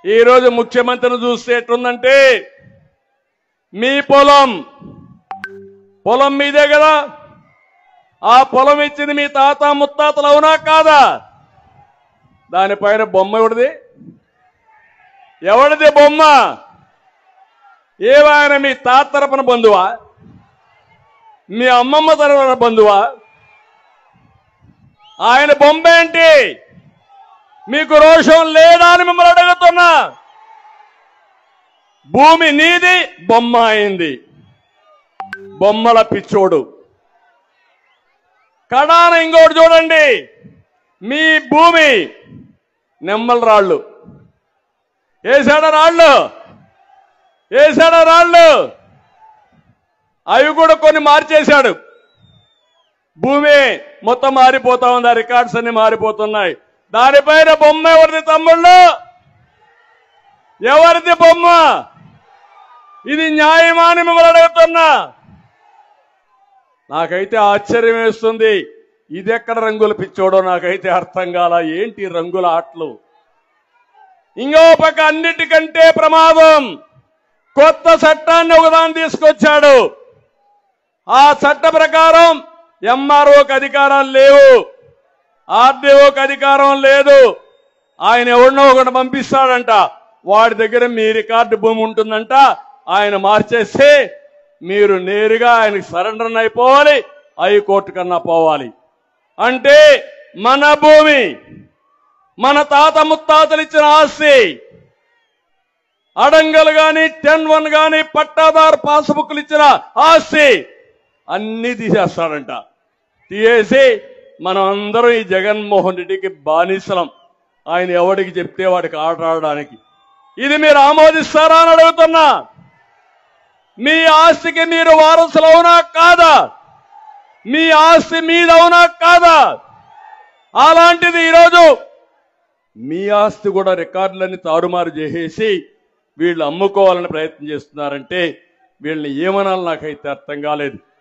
ఈ రోజు ముఖ్యమంత్రిని చూస్తే ఎట్లుందంటే మీ పొలం పొలం మీదే కదా ఆ పొలం ఇచ్చింది మీ తాత ముత్తాతలు అవునా కాదా దానిపైన బొమ్మ ఎవడిది ఎవడిది బొమ్మ ఏవాయన మీ తాత తరపున బంధువా మీ అమ్మమ్మ తరపున బంధువా ఆయన బొమ్మ ఏంటి మీకు రోషం లేదా అని మిమ్మల్ని అడుగుతున్నా భూమి నీది బొమ్మ అయింది బొమ్మల పిచ్చోడు కడాన ఇంకోటి చూడండి మీ భూమి నెమ్మల రాళ్ళు వేసాడ రాళ్ళు వేసాడ రాళ్ళు అవి కూడా కొన్ని మార్చేశాడు భూమి మొత్తం మారిపోతా ఉంది ఆ రికార్డ్స్ అన్ని మారిపోతున్నాయి దానిపైన బొమ్మ ఎవరిది తమ్ముళ్ళు ఎవరిది బొమ్మ ఇది న్యాయమా అని మిమ్మల్ని అడుగుతున్నా నాకైతే ఆశ్చర్యం వేస్తుంది ఇది ఎక్కడ రంగుల పిచ్చోడో నాకైతే అర్థం కాల ఏంటి రంగుల ఆటలు ఇంకో పక్క అన్నిటికంటే ప్రమాదం కొత్త చట్టాన్ని ఒకదాన్ని తీసుకొచ్చాడు ఆ చట్ట ప్రకారం ఎంఆర్ఓకి అధికారాలు లేవు ఆర్డీఓకి అధికారం లేదు ఆయన ఎవరినో ఒకటి పంపిస్తాడంట వాడి దగ్గర మీ రికార్డు భూమి ఉంటుందంట ఆయన మార్చేస్తే మీరు నేరుగా ఆయనకి సరెండర్ అయిపోవాలి హైకోర్టు కన్నా పోవాలి అంటే మన భూమి మన తాత ముత్తాతలు ఇచ్చిన ఆస్తి అడంగలు గాని టెన్ వన్ గాని పట్టాదారు పాస్బుక్లు ఇచ్చిన ఆస్తి అన్ని తీసేస్తాడంట తీసేసి మనం అందరం ఈ జగన్మోహన్ రెడ్డికి బానిసలం ఆయన ఎవడికి చెప్తే వాడికి ఆట ఆడడానికి ఇది మీరు ఆమోదిస్తారా అని అడుగుతున్నా మీ ఆస్తికి మీరు వారసులు అవునా కాదా మీ ఆస్తి మీదవునా కాదా అలాంటిది ఈరోజు మీ ఆస్తి కూడా రికార్డులన్నీ తారుమారు చేసేసి వీళ్ళు అమ్ముకోవాలని ప్రయత్నం చేస్తున్నారంటే వీళ్ళని ఏమనాలి నాకైతే అర్థం కాలేదు